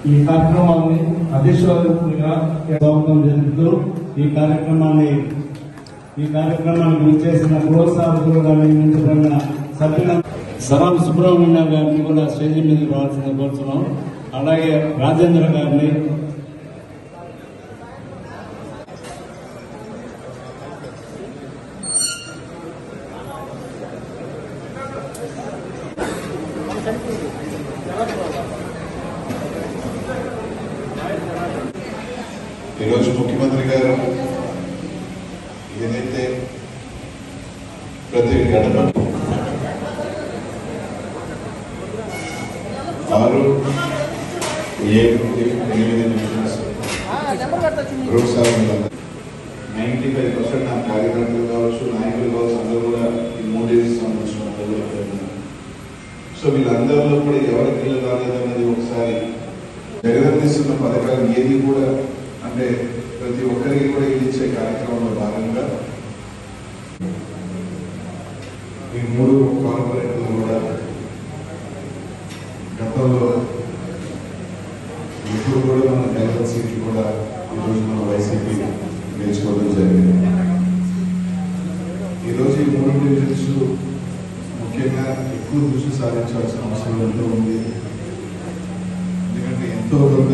ఈ కార్యక్రమాన్ని అధిశ్వరులుగా స్వాగతం జరుపుతూ ఈ కార్యక్రమాన్ని ఈ కార్యక్రమానికి విచ్చేసిన ప్రోత్సాహకులు కానీ నియమించబడిన సభ్యుల సరం సుబ్రహ్మణ్యం గారిని కూడా స్టేజ్ మీదకి రావాల్సిన కోరుతున్నాం అలాగే రాజేంద్ర గారిని ఈరోజు ముఖ్యమంత్రి గారు ఏదైతే ప్రతి గడప ఆరు ఏడు ఎనిమిది నిమిషన్స్ ప్రోత్సాహం నైంటీ ఫైవ్ పర్సెంట్ నా కార్యకర్తలు కావచ్చు నాయకులు కావచ్చు అందరూ కూడా ఈ మూడేసి సంబంధించిన వాళ్ళు ఉన్నారు. సో వీళ్ళందరిలో కూడా ఎవరికి ఇల్లు రాలేదన్నది ఒకసారి జగదందిస్తున్న పథకాలు ఏది కూడా అంటే ప్రతి ఒక్కరికి కూడా ఇల్లు ఇచ్చే కార్యక్రమంలో భాగంగా ఈ మూడు కార్పొరేట్లు కూడా గతంలో ఇప్పుడు కూడా మన జగన్ సీట్లు కూడా ఈరోజు మన వైసీపీ గెలుచుకోవడం జరిగింది ఈరోజు ఈ మూడు డివిజన్స్ ముఖ్యంగా ఎక్కువ దృష్టి సారించాల్సిన అవసరం ఎంతో ఉంది ఎందుకంటే ఎంతో కొంత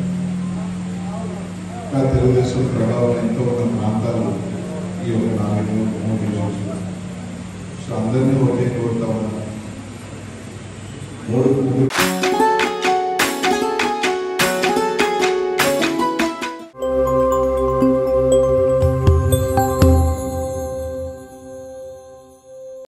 ఇంకా తెలుగుదేశం ప్రభావం ఎంతో ఉన్న ప్రాంతాలు ఈ యొక్క నాలుగు మూడు డివిజన్స్ సో అందరినీ ఒకటే కోరుతా ఉన్నాను మూడు మూడు